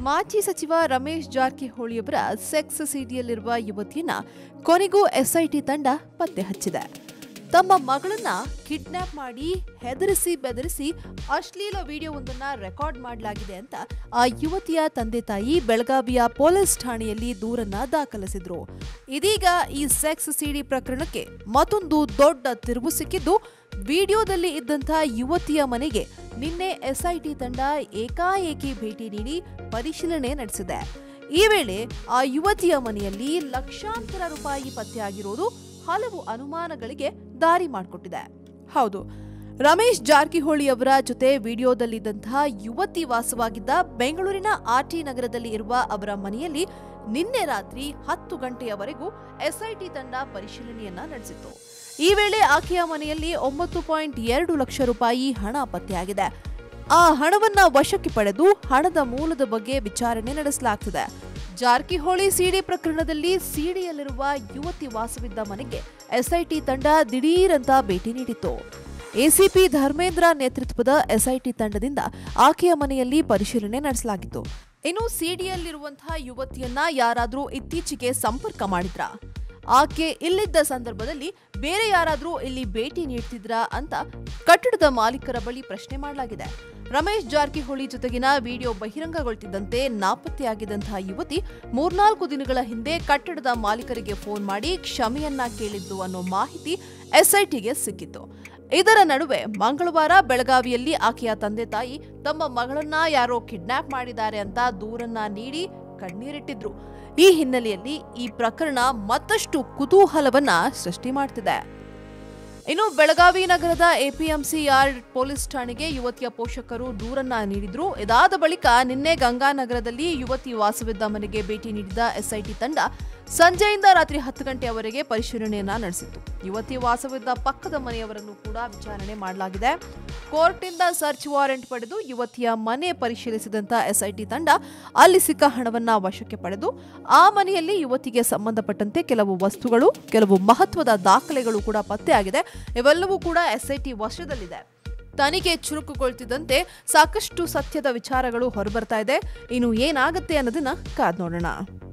ಮಾಜಿ ಸಚಿವ ರಮೇಶ್ ಜಾರಕಿಹೊಳಿಯವರ ಸೆಕ್ಸ್ ಸಿಡಿಯಲ್ಲಿರುವ ಯುವತಿಯನ್ನ ಕೊನೆಗೂ ಎಸ್ಐಟಿ ತಂಡ ಪತ್ತೆ ಹಚ್ಚಿದೆ ತಮ್ಮ ಮಗಳನ್ನ ಕಿಡ್ನಾಪ್ ಮಾಡಿ ಹೆದರಿಸಿ ಬೆದರಿಸಿ ಅಶ್ಲೀಲ ವಿಡಿಯೋವೊಂದನ್ನ ರೆಕಾರ್ಡ್ ಮಾಡಲಾಗಿದೆ ಅಂತ ಆ ಯುವತಿಯ ತಂದೆ ತಾಯಿ ಬೆಳಗಾವಿಯ ಪೊಲೀಸ್ ಠಾಣೆಯಲ್ಲಿ ದೂರನ್ನ ದಾಖಲಿಸಿದ್ರು ಇದೀಗ ಈ ಸೆಕ್ಸ್ ಸಿಡಿ ಪ್ರಕರಣಕ್ಕೆ ಮತ್ತೊಂದು ದೊಡ್ಡ ತಿರುವು ಸಿಕ್ಕಿದ್ದು ವಿಡಿಯೋದಲ್ಲಿ ಇದ್ದಂಥ ಯುವತಿಯ ಮನೆಗೆ ನಿನ್ನೆ ಎಸ್ಐಟಿ ತಂಡ ಏಕಾಏಕಿ ಭೇಟಿ ನೀಡಿ ಪರಿಶೀಲನೆ ನಡೆಸಿದೆ ಈ ವೇಳೆ ಆ ಯುವತಿಯ ಮನೆಯಲ್ಲಿ ಲಕ್ಷಾಂತರ ರೂಪಾಯಿ ಪತ್ತೆಯಾಗಿರೋದು ಹಲವು ಅನುಮಾನಗಳಿಗೆ ದಾರಿ ಮಾಡಿಕೊಟ್ಟಿದೆ ಹೌದು ರಮೇಶ್ ಜಾರಕಿಹೊಳಿ ಅವರ ಜೊತೆ ವಿಡಿಯೋದಲ್ಲಿದ್ದಂತಹ ಯುವತಿ ವಾಸವಾಗಿದ್ದ ಬೆಂಗಳೂರಿನ ಆರ್ಟಿ ನಗರದಲ್ಲಿ ಇರುವ ಅವರ ಮನೆಯಲ್ಲಿ ನಿನ್ನೆ ರಾತ್ರಿ ಹತ್ತು ಗಂಟೆಯವರೆಗೂ ಎಸ್ಐಟಿ ತಂಡ ಪರಿಶೀಲನೆಯನ್ನ ನಡೆಸಿತ್ತು ಈ ವೇಳೆ ಆಕೆಯ ಮನೆಯಲ್ಲಿ ಒಂಬತ್ತು ಪಾಯಿಂಟ್ ಎರಡು ಲಕ್ಷ ರೂಪಾಯಿ ಹಣ ಪತ್ತೆಯಾಗಿದೆ ಆ ಹಣವನ್ನ ವಶಕ್ಕೆ ಪಡೆದು ಹಣದ ಮೂಲದ ಬಗ್ಗೆ ವಿಚಾರಣೆ ನಡೆಸಲಾಗ್ತಿದೆ ಜಾರಕಿಹೊಳಿ ಸಿಡಿ ಪ್ರಕರಣದಲ್ಲಿ ಸಿಡಿಯಲ್ಲಿರುವ ಯುವತಿ ವಾಸವಿದ್ದ ಮನೆಗೆ ಎಸ್ಐಟಿ ತಂಡ ದಿಢೀರಂತ ಭೇಟಿ ನೀಡಿತ್ತು ಎಸಿಪಿ ಧರ್ಮೇಂದ್ರ ನೇತೃತ್ವದ ಎಸ್ಐಟಿ ತಂಡದಿಂದ ಆಕೆಯ ಮನೆಯಲ್ಲಿ ಪರಿಶೀಲನೆ ನಡೆಸಲಾಗಿತ್ತು ಇನ್ನು ಸಿಡಿಯಲ್ಲಿರುವಂತಹ ಯುವತಿಯನ್ನ ಯಾರಾದ್ರೂ ಇತ್ತೀಚೆಗೆ ಸಂಪರ್ಕ ಮಾಡಿದ್ರಾ ಆಕೆ ಇಲ್ಲಿದ್ದ ಸಂದರ್ಭದಲ್ಲಿ ಬೇರೆ ಯಾರಾದ್ರೂ ಇಲ್ಲಿ ಭೇಟಿ ನೀಡ್ತಿದ್ರಾ ಅಂತ ಕಟ್ಟಡದ ಮಾಲೀಕರ ಬಳಿ ಪ್ರಶ್ನೆ ಮಾಡಲಾಗಿದೆ ರಮೇಶ್ ಜಾರಕಿಹೊಳಿ ಜೊತೆಗಿನ ವಿಡಿಯೋ ಬಹಿರಂಗಗೊಳ್ತಿದ್ದಂತೆ ನಾಪತ್ತೆಯಾಗಿದ್ದಂತಹ ಯುವತಿ ಮೂರ್ನಾಲ್ಕು ದಿನಗಳ ಹಿಂದೆ ಕಟ್ಟಡದ ಮಾಲೀಕರಿಗೆ ಫೋನ್ ಮಾಡಿ ಕ್ಷಮೆಯನ್ನ ಕೇಳಿದ್ದು ಅನ್ನೋ ಮಾಹಿತಿ ಎಸ್ಐಟಿಗೆ ಸಿಕ್ಕಿತ್ತು ಇದರ ನಡುವೆ ಮಂಗಳವಾರ ಬೆಳಗಾವಿಯಲ್ಲಿ ಆಕೆಯ ತಂದೆ ತಾಯಿ ತಮ್ಮ ಮಗಳನ್ನ ಯಾರೋ ಕಿಡ್ನಾಪ್ ಮಾಡಿದ್ದಾರೆ ಅಂತ ದೂರನ್ನ ನೀಡಿ ಕಣ್ಣೀರಿಟ್ಟಿದ್ರು ಈ ಹಿನ್ನೆಲೆಯಲ್ಲಿ ಈ ಪ್ರಕರಣ ಮತ್ತಷ್ಟು ಕುತೂಹಲವನ್ನ ಸೃಷ್ಟಿ ಮಾಡ್ತಿದೆ ಇನ್ನು ಬೆಳಗಾವಿ ನಗರದ ಎಪಿಎಂಸಿ ಯಾರ್ಡ್ ಪೊಲೀಸ್ ಠಾಣೆಗೆ ಯುವತಿಯ ಪೋಷಕರು ದೂರನ್ನ ನೀಡಿದ್ರು ಇದಾದ ಬಳಿಕ ನಿನ್ನೆ ಗಂಗಾನಗರದಲ್ಲಿ ಯುವತಿ ವಾಸವಿದ್ದ ಮನೆಗೆ ಭೇಟಿ ನೀಡಿದ ಎಸ್ಐಟಿ ತಂಡ ಸಂಜೆಯಿಂದ ರಾತ್ರಿ ಹತ್ತು ಗಂಟೆಯವರೆಗೆ ಪರಿಶೀಲನೆಯನ್ನ ನಡೆಸಿತ್ತು ಯುವತಿ ವಾಸವಿದ್ದ ಪಕ್ಕದ ಮನೆಯವರನ್ನು ಕೂಡ ವಿಚಾರಣೆ ಮಾಡಲಾಗಿದೆ ಕೋರ್ಟ್ನಿಂದ ಸರ್ಚ್ ವಾರೆಂಟ್ ಪಡೆದು ಯುವತಿಯ ಮನೆ ಪರಿಶೀಲಿಸಿದಂತ ಎಸ್ಐಟಿ ತಂಡ ಅಲ್ಲಿ ಸಿಕ್ಕ ಹಣವನ್ನ ವಶಕ್ಕೆ ಪಡೆದು ಆ ಮನೆಯಲ್ಲಿ ಯುವತಿಗೆ ಸಂಬಂಧಪಟ್ಟಂತೆ ಕೆಲವು ವಸ್ತುಗಳು ಕೆಲವು ಮಹತ್ವದ ದಾಖಲೆಗಳು ಕೂಡ ಪತ್ತೆಯಾಗಿದೆ ಇವೆಲ್ಲವೂ ಕೂಡ ಎಸ್ಐಟಿ ವಶದಲ್ಲಿದೆ ತನಿಖೆ ಚುರುಕುಗೊಳ್ತಿದ್ದಂತೆ ಸಾಕಷ್ಟು ಸತ್ಯದ ವಿಚಾರಗಳು ಹೊರಬರ್ತಾ ಇದೆ ಇನ್ನು ಏನಾಗುತ್ತೆ ಅನ್ನೋದನ್ನ ಕಾದ್ ನೋಡೋಣ